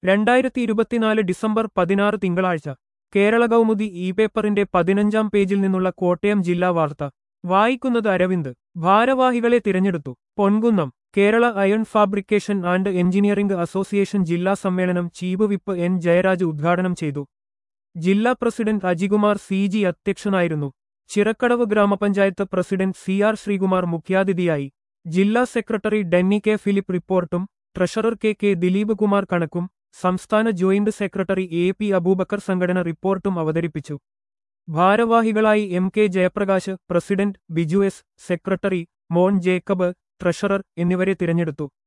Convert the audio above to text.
രണ്ടായിരത്തി ഇരുപത്തിനാല് ഡിസംബർ പതിനാറ് തിങ്കളാഴ്ച കേരള കൗമുദി ഇ പേപ്പറിന്റെ പതിനഞ്ചാം പേജിൽ നിന്നുള്ള കോട്ടയം ജില്ലാ വാർത്ത വായിക്കുന്നത് അരവിന്ദ് ഭാരവാഹികളെ തിരഞ്ഞെടുത്തു Ponkunnam Kerala iron fabrication and engineering association ജില്ലാ സമ്മേളനം ചീഫ് വിപ്പ് എൻ ജയരാജ് ഉദ്ഘാടനം ചെയ്തു ജില്ലാ പ്രസിഡന്റ് അജികുമാർ സി ജി അധ്യക്ഷനായിരുന്നു ചിറക്കടവ് ഗ്രാമപഞ്ചായത്ത് പ്രസിഡന്റ് സി ആർ ശ്രീകുമാർ മുഖ്യാതിഥിയായി ജില്ലാ സെക്രട്ടറി ഡെന്നി കെ ഫിലിപ്പ് റിപ്പോർട്ടും treasurer K K Dileep Kumar കണക്കും സംസ്ഥാന joint secretary A P Aboobacker സംഘടന റിപ്പോർട്ടും അവതരിപ്പിച്ചു ഭാരവാഹികളായി M K Jayaprakash president Biju S secretary Mon Jacob treasurer എന്നിവരെ തിരഞ്ഞെടുത്തു